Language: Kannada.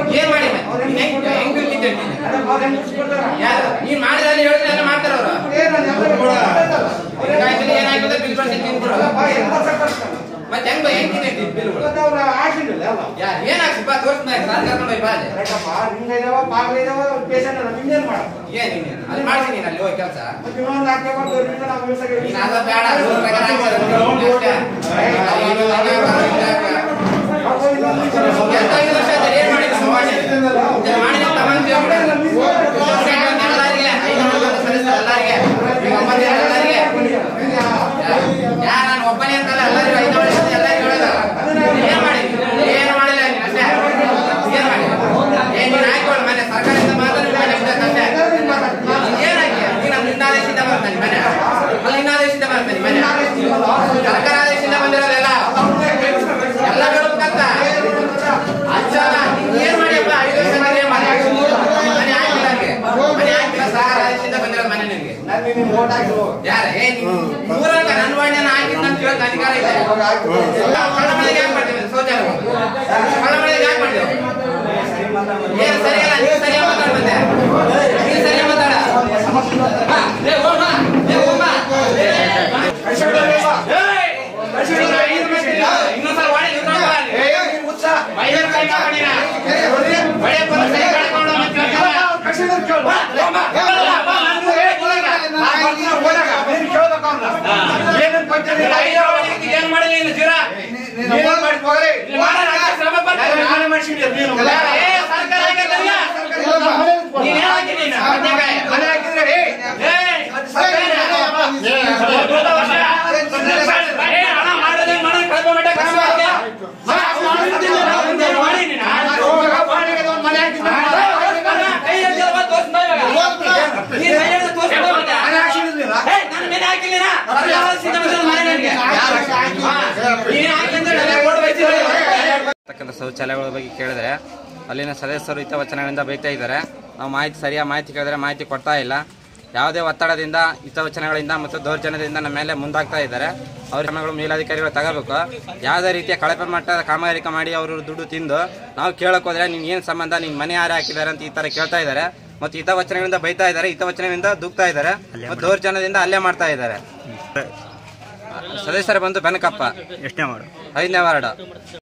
ಏನ್ ಮಾಡಿ ನೀನ್ ಹೆಂಗ್ ಹೆಂಗ್ ಬಿಟ್ಟಿದ್ದೆ ನೀನು? ಯಾರು ನೀನ್ ಮಾಡಿದ್ರೆ ಹೇಳಿದ್ರೆ ಎಲ್ಲ ಮಾಡ್ತಾರ ಅವರು ಹಿಂಗಾಯ್ತು ಏನಾಗ್ತದೆ ಬಿಲ್ ಬರ್ತೀನಿ ತಿಂದ್ಬಿಡು ಮತ್ತೆ ಹೆಂಗ್ ಹೆಂಗ್ ತಿಂದಿರ್ತೀನಿ ಬಿಲ್ಗಳು ಯಾರು ಏನಾಗ್ಸಿ ಬಾ ತೋರಿಸ್ತಾ ನಾನು ಕರ್ಕೊಂಡು ಹೋಗಿ ಬಾ ಅಲ್ಲಿ. ಏನ್ ನೀನು ಅಲ್ಲಿ ಮಾಡ್ತೀನಿ ನೀನು ಅಲ್ಲಿ ಹೋಗಿ ಕೆಲಸ ನೀನ್ ಅದ ಬೇಡ ರೂಲ್ ಪ್ರಕಾರ ಹಾಕ್ತಾರೆ. ನೀನು ಅಷ್ಟೇ. ಎಂತ ಐದು ವರ್ಷ ಆಯ್ತು, ಏನ್ ಮಾಡಿದ್ರು ಸಮಾಜ? ಇದನ್ನ ಮಾಡಿದ್ರೆ ತಗೊಂಡ್ವಿ ಅವ್ರು. ಎಲ್ಲರಿಗೆ, ಐದು ಮಂದಿ ಸದಸ್ಯರು ಎಲ್ಲರಿಗೆ, ಈಗ ಒಂಬತ್ತು ಜನ ಎಲ್ಲರಿಗೆ. ಯಾರ್ ನಾನು ಒಬ್ಬನೇ ಅಂತಲ್ಲ ಎಲ್ಲರಿಗೂ ಐದು ವರ್ಷ ಎಲ್ಲರಿಗೂ ಹೇಳೋದು. ಏನ್ ಮಾಡಿದ್ರಿ? ಏನು ಮಾಡಿಲ್ಲ ನೀನು ಅಷ್ಟೇ. ಏನ್ ಮಾಡಿದ್ರಿ? ಏನ್ ನೀನ್ ಹಾಕೊಳ್ಳು ಮನೆ ಸರ್ಕಾರದಿಂದ ಮಾತ್ರ ನಿನ್ ಮನೆ ಬಿದ್ದೈತೆ ಅಷ್ಟೇ. ನೀನ್ ಏನ್ ಹಾಕಿಯ? ನೀನ್ ನಮ್ಮ ನಿನ್ನಾದೇಶದಿಂದ ಬರ್ತಾನೆ ಮನೆ ಅಲ್ಲಿ ನಿನ್ನಾದೇಶದಿಂದ ಬರ್ತಾನೆ ಮನೆ ಸರ್ಕಾರ ಆದೇಶದಿಂದ ಬಂದಿರೋದೆಲ್ಲ ಎಲ್ಲ ಹೇಳ್ಬೇಕಂತ ಅಚ್ಚ ನೀನ್ ಏನ್ ಮಾಡಿಯಪ್ಪ ಐದು ವರ್ಷ ಮನೆ ಮನೆ ಮನೆ ಹಾಕಿಲ್ಲ ಅವ್ರಿಗೆ. ಮನೆ ಹಾಕಿಲ್ಲ ಸರ್ಕಾರ ಆದೇಶದಿಂದ ಬಂದಿರೋದು ಮನೆ ನಿನ್ಗೆ ಯಾರ ಏ ಊರಾಗ ನನ್ನ ವಾರ್ಡ್ನ ಹಾಕಿದ್ನ ಅಂತ ಕೇಳಕ್ ಅಧಿಕಾರ ಇದೆ ಕಳ್ಳ ಮನೆಗೆ ಯಾಕೆ ಮಾಡ್ತೀವಿ ಶೌಚಾಲಯ ಕಳ್ಳ ಮನೆಗೆ ಯಾಕೆ ಮಾಡ್ತೀವಿ ಏನ್ ಸರಿಯಲ್ಲ ನೀನ್ ಸರಿಯಾಗಿ ಮಾತಾಡ ಬಂದೆ ನೀನ್ ಸರಿಯಾಗಿ ಮಾತಾಡ ಬಾ, ಲೇ ಹೋಮ ಲೇ ಹೋಮ ಲೇ, ಏಯ್! ಐದು ಮಂದಿ ಇಲ್ಲ. ಇನ್ನೊಂದ್ಸಲ ವಾಡಿ ನಿಂತ್ಕೊಂಡು ಬಾ ಅಲ್ಲಿ. ಬೈದರ್ ಕೈ ಮಾಡ್ಕೊಂಡಿನ. ಬಳೆ ಬರೋ ಕೈ ಕಳ್ಕೊಂಡು ಮತ್ತೆ ಕೇಳ್ತಾರ. ಬಾ, ಹೋಮ. ಬಾ, ಬಾ, ನಾನು ಏ, ಹೋದಾಗ. ನಾ ಬರ್ತೀನಿ, ಹೋದಾಗ. ಐದು ಅವಧಿಗೆ ಏನ್ ಮಾಡಿಲ್ಲ ನೀನು ಜೀರಾ? ಇಲ್ಲಿ ಮಾಡೋಣ, ಅಷ್ಟೇ ಶ್ರಮ ಪಡ್ತೀವಿ. ಯಾರ? ಏ, ಸರ್ಕಾರ ಹಾಕಿದ್ದಲ್ಲ? ನೀನ್ ಏನ್ ಹಾಕಿ ನೀನು? ಬದ್ನೆಕಾಯಿ. ಏ, ಸರ್ಕಾರ ಏ, ಹೋದ ವರ್ಷ ಏ, ಹಣ ಮಾಡೋದೇ ಮಾಡೋದು ಕಳ್ಕೊಂಡ್ಬಿಟ್ಟೆ, ಕಳ್ಕೊಂಡ್ ಮಾಡ್ತೀಯ? ಹಾ, ಮಾಡ್ತಿದ್ದಿಲ್ಲ, ನಾವು ಒಂದೇನು ಮಾಡಿ ನೀನು? ಕೈ ಎತ್ತಿದ್ರೆ ಬಂದು ತೋರ್ಸ್ತಾ ಇವಾಗ. ನೀನ್ ಕೈ ಎತ್ತಿದ್ರೆ ತೋರ್ಸ್ತಾ ಇವಾಗ. ಏ, ನನ್ನ ಮೇಲೆ ಹಾಕಿಲ್ಲ ಸರ್ಕಾರ ಸಿದ್ಧ ಬಂದಿರೋದು ಮನೆ ನನಗೆ. ಹಾ, ನೀನ್ ಹಾಕಿ ಅಂತ ಹೇಳಿ ಕೊಟ್ಟು ಬೈತಿದ್ರು. ಇರ್ತಕ್ಕಂಥ ಶೌಚಾಲಯಗಳ ಬಗ್ಗೆ ಕೇಳಿದ್ರೆ ಅಲ್ಲಿನ ಸದಸ್ಯರು ಹಿತವಚನಗಳಿಂದ ಬೈತಾ ಇದ್ದಾರೆ ನಾವು ಮಾಹಿತಿ ಸರಿಯಾದ ಮಾಹಿತಿ ಕೇಳಿದ್ರೆ ಮಾಹಿತಿ ಕೊಡ್ತಾ ಇಲ್ಲ ಯಾವುದೇ ಒತ್ತಡದಿಂದ ಹಿತವಚನಗಳಿಂದ ಮತ್ತು ದೌರ್ಜನ್ಯದಿಂದ ನಮ್ಮ ಮೇಲೆ ಮುಂದಾಗ್ತಾ ಇದ್ದಾರೆ ಅವ್ರ ಕ್ರಮಗಳು ಮೇಲಾಧಿಕಾರಿಗಳು ತಗೋಬೇಕು ಯಾವುದೇ ರೀತಿಯ ಕಳಪೆ ಮಟ್ಟದ ಕಾಮಗಾರಿಕೆ ಮಾಡಿ ಅವರು ದುಡ್ಡು ತಿಂದು ನಾವು ಕೇಳಕ್ ಹೋದ್ರೆ ನೀನು ಏನು ಸಂಬಂಧ ನಿನ್ನ ಮನೆ ಯಾರು ಹಾಕಿದ್ದಾರೆ ಅಂತ ಈ ಥರ ಕೇಳ್ತಾ ಇದ್ದಾರೆ ಮತ್ತು ಹಿತವಚನಗಳಿಂದ ಬೈತಾ ಇದ್ದಾರೆ ಹಿತವಚನದಿಂದ ದೂಗ್ತಾ ಇದ್ದಾರೆ ಮತ್ತು ದೌರ್ಜನ್ಯದಿಂದ ಅಲ್ಲೇ ಮಾಡ್ತಾ ಇದ್ದಾರೆ ಸದಸ್ಯರು ಬಂದು ಬೆನಕಪ್ಪ ಎಷ್ಟನೇ ಮಾಡು ಐದನೇ ವಾರ್ಡ್